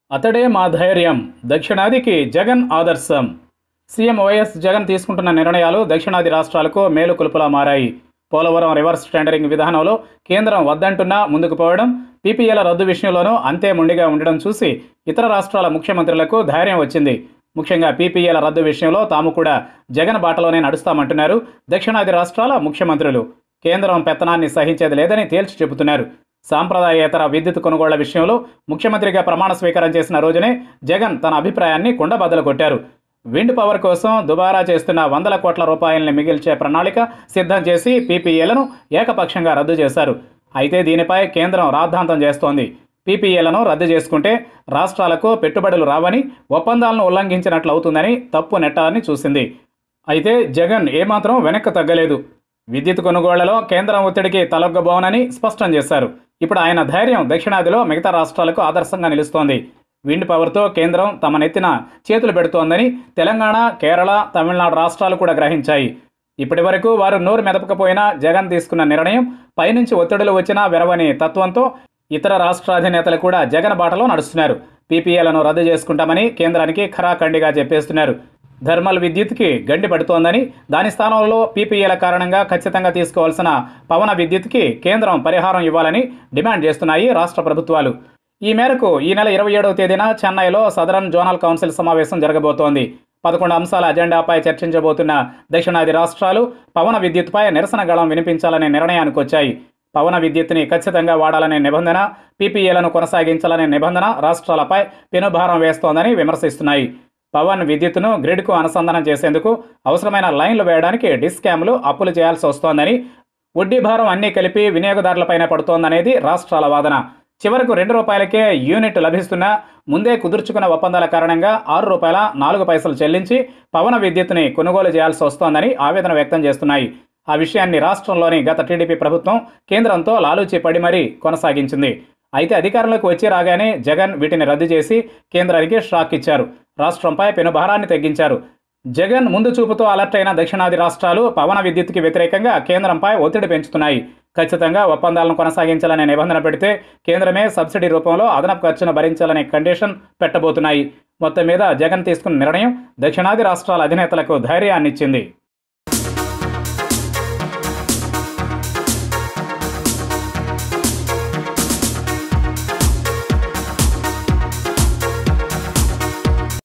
అతడే మా ధైర్యం దక్షిణాదికి జగన్ ఆదర్శం సీఎం వైఎస్ జగన్ తీసుకుంటున్న నిర్ణయాలు దక్షిణాది రాష్ట్రాలకు మేలుకొలుపులా మారాయి పోలవరం రివర్స్ టెండరింగ్ విధానంలో కేంద్రం వద్దంటున్నా ముందుకు పోవడం పీపీఎల రద్దు విషయంలోనూ అంతే మొండిగా ఉండడం చూసి ఇతర రాష్ట్రాల ముఖ్యమంత్రులకు ధైర్యం వచ్చింది ముఖ్యంగా పీపీఎల రద్దు విషయంలో తాము కూడా జగన్ బాటలోనే నడుస్తామంటున్నారు దక్షిణాది రాష్ట్రాల ముఖ్యమంత్రులు కేంద్రం పెత్తనాన్ని సహించేది లేదని తేల్చి చెబుతున్నారు సాంప్రదాయేతర విద్యుత్ కొనుగోళ్ల విషయంలో ముఖ్యమంత్రిగా ప్రమాణ స్వీకారం చేసిన రోజునే జగన్ తన అభిప్రాయాన్ని కుండబద్దలు కొట్టారు విండ్ పవర్ కోసం దుబారా చేస్తున్న వందల కోట్ల రూపాయల్ని మిగిల్చే ప్రణాళిక సిద్ధం చేసి పీపీఏలను ఏకపక్షంగా రద్దు చేశారు అయితే దీనిపై కేంద్రం రాద్ధాంతం చేస్తోంది పీపీఏలను రద్దు చేసుకుంటే రాష్ట్రాలకు పెట్టుబడులు రావని ఒప్పందాలను ఉల్లంఘించినట్లు అవుతుందని తప్పు నెట్టాలని చూసింది అయితే జగన్ ఏమాత్రం వెనక్కి తగ్గలేదు విద్యుత్ కొనుగోళ్లలో కేంద్రం ఒత్తిడికి తలొగ్గబోనని స్పష్టం చేశారు ఇప్పుడు ఆయన ధైర్యం దక్షిణాదిలో మిగతా రాష్ట్రాలకు ఆదర్శంగా నిలుస్తోంది విండ్ పవర్తో కేంద్రం తమ నెత్తిన చేతులు పెడుతోందని తెలంగాణ కేరళ తమిళనాడు రాష్ట్రాలు కూడా గ్రహించాయి ఇప్పటి వరకు వారు నోరు మెదపకపోయినా జగన్ తీసుకున్న నిర్ణయం పైనుంచి ఒత్తిడులు వచ్చినా వెరవని తత్వంతో ఇతర రాష్ట్రాధినేతలు కూడా జగన్ బాటలో నడుస్తున్నారు పీపీఏలను రద్దు చేసుకుంటామని కేంద్రానికి ఖరాఖండిగా చెప్పేస్తున్నారు థర్మల్ విద్యుత్కి గండి పడుతోందని దాని స్థానంలో పీపీఏల కారణంగా ఖచ్చితంగా తీసుకోవాల్సిన పవన విద్యుత్కి కేంద్రం పరిహారం ఇవ్వాలని డిమాండ్ చేస్తున్నాయి రాష్ట్ర ప్రభుత్వాలు ఈ మేరకు ఈ నెల ఇరవై ఏడవ తేదీన చెన్నైలో సదరన్ జోనల్ కౌన్సిల్ సమావేశం జరగబోతోంది పదకొండు అంశాల అజెండాపై చర్చించబోతున్న దక్షిణాది రాష్ట్రాలు పవన విద్యుత్పై నిరసన గళం వినిపించాలనే నిర్ణయానికి వచ్చాయి పవన విద్యుత్ని ఖచ్చితంగా వాడాలనే నిబంధన పీపీఏలను కొనసాగించాలనే నిబంధన రాష్ట్రాలపై పెనుభారం వేస్తోందని విమర్శిస్తున్నాయి పవన్ విద్యుత్తును గ్రిడ్కు అనుసంధానం చేసేందుకు అవసరమైన లైన్లు వేయడానికి డిస్కామ్లు అప్పులు చేయాల్సి వస్తోందని వడ్డీ భారం అన్నీ కలిపి వినియోగదారులపైన పడుతోందనేది రాష్ట్రాల వాదన చివరకు రెండు రూపాయలకే యూనిట్ లభిస్తున్నా ముందే కుదుర్చుకున్న ఒప్పందాల కారణంగా ఆరు రూపాయల నాలుగు పైసలు చెల్లించి పవన విద్యుత్తుని కొనుగోలు చేయాల్సి వస్తోందని ఆవేదన వ్యక్తం చేస్తున్నాయి ఆ విషయాన్ని రాష్ట్రంలోని గత టీడీపీ ప్రభుత్వం కేంద్రంతో లాలూచి పడి మరీ కొనసాగించింది అయితే అధికారంలోకి వచ్చి రాగానే జగన్ వీటిని రద్దు చేసి కేంద్రానికి షాక్ ఇచ్చారు రాష్ట్రంపై పెనుభారాన్ని తగ్గించారు జగన్ ముందు చూపుతో అలర్ట్ అయిన దక్షిణాది రాష్ట్రాలు పవన విద్యుత్కి వ్యతిరేకంగా కేంద్రంపై ఒత్తిడి పెంచుతున్నాయి ఖచ్చితంగా ఒప్పందాలను కొనసాగించాలనే నిబంధన పెడితే కేంద్రమే సబ్సిడీ రూపంలో అదనపు ఖర్చును భరించాలనే కండిషన్ పెట్టబోతున్నాయి మొత్తం మీద జగన్ తీసుకున్న నిర్ణయం దక్షిణాది రాష్ట్రాల అధినేతలకు ధైర్యాన్నిచ్చింది